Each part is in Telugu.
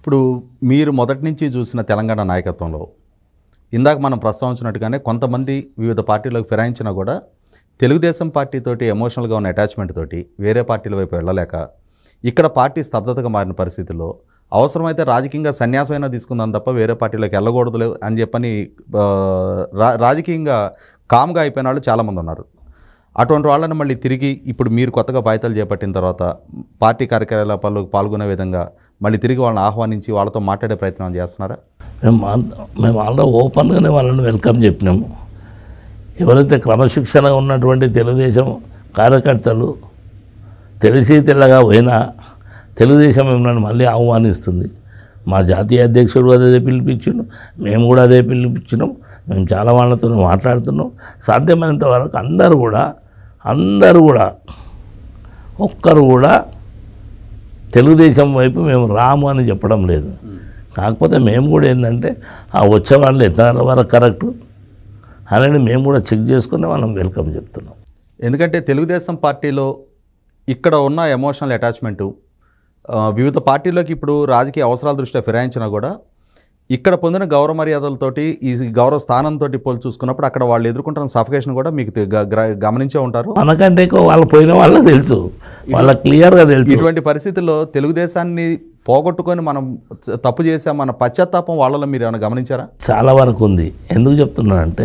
ఇప్పుడు మీరు మొదటి నుంచి చూసిన తెలంగాణ నాయకత్వంలో ఇందాక మనం ప్రస్తావించినట్టుగానే కొంతమంది వివిధ పార్టీలకు ఫిరాయించినా కూడా తెలుగుదేశం పార్టీతోటి ఎమోషనల్గా ఉన్న అటాచ్మెంట్ తోటి వేరే పార్టీల వైపు వెళ్ళలేక ఇక్కడ పార్టీ స్తబ్దతగా మారిన పరిస్థితుల్లో అవసరమైతే రాజకీయంగా సన్యాసమైనా తీసుకుందాం తప్ప వేరే పార్టీలోకి వెళ్ళకూడదు అని చెప్పని ఆ, రా- రాజకీయంగా కామ్గా అయిపోయిన వాళ్ళు చాలామంది ఉన్నారు అటువంటి వాళ్ళని మళ్ళీ తిరిగి ఇప్పుడు మీరు కొత్తగా బాధ్యతలు చేపట్టిన తర్వాత పార్టీ కార్యకలాపాల్లో పాల్గొనే విధంగా మళ్ళీ తిరిగి వాళ్ళని ఆహ్వానించి వాళ్ళతో మాట్లాడే ప్రయత్నం చేస్తున్నారా మేము ఆల్- మేము ఆల్రెడీ ఓపెన్గానే వాళ్ళని వెల్కమ్ చెప్పినాము ఎవరైతే క్రమశిక్షణగా ఉన్నటువంటి తెలుగుదేశం కార్యకర్తలు తెలిసి తెల్లగా పోయినా తెలుగుదేశం మిమ్మల్ని మళ్ళీ ఆహ్వానిస్తుంది మా జాతీయ అధ్యక్షుడు అదే పిలిపించిండు మేము కూడా అదే పిలిపించినాం మేము చాలా వాళ్ళతో మాట్లాడుతున్నాం సాధ్యమైనంత వరకు అందరూ కూడా అందరూ కూడా ఒక్కరు కూడా తెలుగుదేశం వైపు మేము రాము అని చెప్పడం లేదు కాకపోతే మేము కూడా ఏంటంటే ఆ వచ్చే వాళ్ళు ఎంత వరకు కరెక్ట్ అనేది మేము కూడా చెక్ చేసుకుని మనం వెల్కమ్ చెప్తున్నాం ఎందుకంటే తెలుగుదేశం పార్టీలో ఇక్కడ ఉన్న ఎమోషనల్ అటాచ్మెంటు ఆ, వివిధ పార్టీల్లోకి ఇప్పుడు రాజకీయ అవసరాల దృష్ట్యా ఫిరాయించినా కూడా ఇక్కడ పొందిన గౌరవ మర్యాదలతోటి ఈ గౌరవ స్థానంతో పోల్చి చూసుకున్నప్పుడు అక్కడ వాళ్ళు ఎదుర్కొంటున్న సఫికేషన్ కూడా మీకు తె- గ- గ్ర- గమనించే ఉంటారు మనకంటే ఎక్కువ వాళ్ళు పోయిన వాళ్ళకి తెలుసు వాళ్ళకి క్లియర్గా తెలుసు ఇటువంటి పరిస్థితుల్లో తెలుగుదేశాన్ని పోగొట్టుకొని మనం చ- తప్పు చేసాం మన పశ్చాత్తాపం వాళ్ళలో మీరు ఏమైనా గమనించారా చాలా వరకు ఉంది ఎందుకు చెప్తున్నానంటే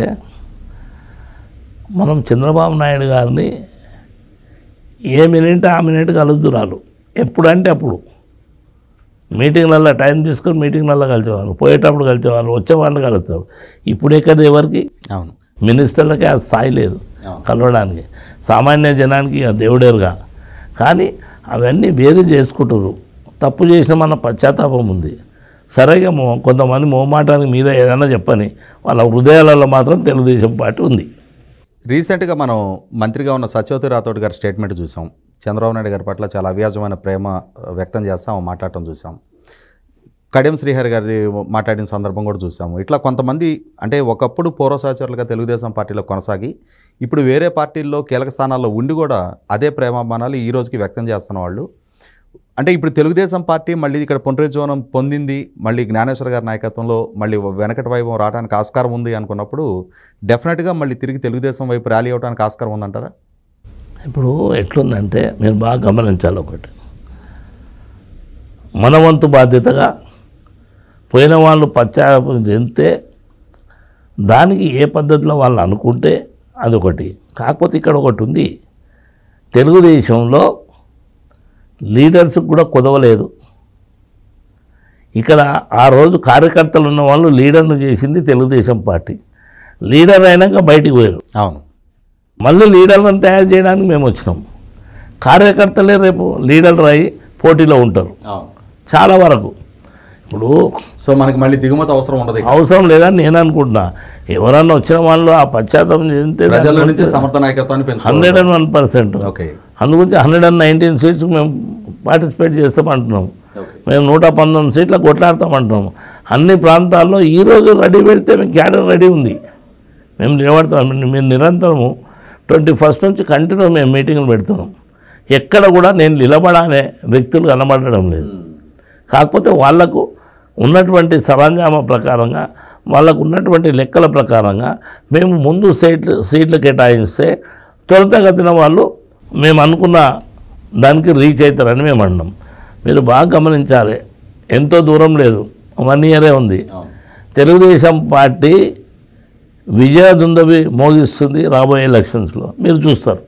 మనం చంద్రబాబు నాయుడు గారిని ఏ మినిట్ ఆ మినిట్ కలుద్దురాలు ఎప్పుడంటే అప్పుడు మీటింగ్లలో టైం తీసుకొని మీటింగ్లలో కలిసేవాళ్ళు పోయేటప్పుడు కలిసేవాళ్ళు వచ్చేవాళ్ళు కలుస్తారు ఇప్పుడు ఎక్కడ ఎవరికి అవును మినిస్టర్లకి ఆ స్థాయి లేదు కలవడానికి సామాన్య జనానికి ఆ దేవుడేరుగా కానీ అవన్నీ వేరు చేసుకుంటారు తప్పు చేసిన మన పశ్చాత్తాపం ఉంది సరిగా మో కొంతమంది మోమాటానికి మీద ఏదైనా చెప్పని వాళ్ళ హృదయాలలో మాత్రం తెలుగుదేశం పార్టీ ఉంది రీసెంట్గా మనం మంత్రిగా ఉన్న సత్యవతి రాథోడ్ గారి స్టేట్మెంట్ చూసాం చంద్రబాబు నాయుడు గారి పట్ల చాలా అవ్యాజమైన ప్రేమ ఆ, వ్యక్తం చేస్తాం ఆమె మాట్లాడటం చూసాం కడియం శ్రీహరి గారి మాట్లాడిన సందర్భం కూడా చూసాము ఇట్లా కొంతమంది అంటే ఒకప్పుడు పూర్వ సహచరులుగా తెలుగుదేశం పార్టీలో కొనసాగి ఇప్పుడు వేరే పార్టీల్లో కీలక స్థానాల్లో ఉండి కూడా అదే ప్రేమాభిమానాలు ఈ రోజుకి వ్యక్తం చేస్తున్న వాళ్ళు అంటే ఇప్పుడు తెలుగుదేశం పార్టీ మళ్ళీ ఇక్కడ పునరుజ్జీవనం పొందింది మళ్ళీ జ్ఞానేశ్వర గారి నాయకత్వంలో మళ్ళీ వెనకటి వైభవం రావడానికి ఆస్కారం ఉంది అనుకున్నప్పుడు డెఫినెట్గా మళ్ళీ తిరిగి తెలుగుదేశం వైపు ర్యాలీ అవడానికి ఆస్కారం ఉందంటారా ఇప్పుడు ఎట్లుందంటే మీరు బాగా గమనించాలి ఒకటి మన వంతు బాధ్యతగా పోయిన వాళ్ళు పశ్చాత్తాపం చెందితే దానికి ఏ పద్ధతిలో వాళ్ళు అనుకుంటే అదొకటి కాకపోతే ఇక్కడ ఒకటి ఉంది తెలుగుదేశంలో లీడర్స్కి కూడా కుదవలేదు ఇక్కడ ఆ రోజు కార్యకర్తలు ఉన్న వాళ్ళు లీడర్ను చేసింది తెలుగుదేశం పార్టీ లీడర్ అయినాక బయటికి పోయారు అవును మళ్ళీ లీడర్లను తయారు చేయడానికి మేము వచ్చినాం కార్యకర్తలే రేపు లీడర్లు అయి పోటీలో ఉంటారు అవును చాలా వరకు ఇప్పుడు సో మనకి మళ్ళీ దిగుమతి అవసరం ఉండదు ఇక. అవసరం లేదని నేను అనుకుంటున్నా ఎవరన్నా వచ్చిన వాళ్ళు ఆ పశ్చాత్తాపం చెందితే ప్రజల నుంచి సమర్థ నాయకత్వాన్ని పెంచుకోవాలి hundred and one percent okay అందుగురించి హండ్రెడ్ అండ్ నైన్టీన్ సీట్స్ మేము పార్టిసిపేట్ చేస్తామంటున్నాం మేము నూట పంతొమ్మిది సీట్లు కొట్లాడతామంటున్నాం అన్ని ప్రాంతాల్లో ఈరోజు రెడీ పెడితే మేము క్యాడర్ రెడీ ఉంది మేము నిలబడతాం మేము నిరంతరము ట్వంటీ ఫస్ట్ నుంచి కంటిన్యూ మేము మీటింగ్లు పెడుతున్నాం ఎక్కడ కూడా నేను నిలబడానే వ్యక్తులు కనబడడం లేదు కాకపోతే వాళ్లకు ఉన్నటువంటి సరంజామ ప్రకారంగా వాళ్ళకు ఉన్నటువంటి లెక్కల ప్రకారంగా మేము ముందు సీట్లు సీట్లు కేటాయిస్తే త్వరితగతిన వాళ్ళు మేము అనుకున్న దానికి రీచ్ అవుతారని మేము అన్నాం మీరు బాగా గమనించాలి ఎంతో దూరం లేదు వన్ ఇయరే ఉంది తెలుగుదేశం పార్టీ విజయ దుందవి మోగిస్తుంది రాబోయే ఎలక్షన్స్లో మీరు చూస్తారు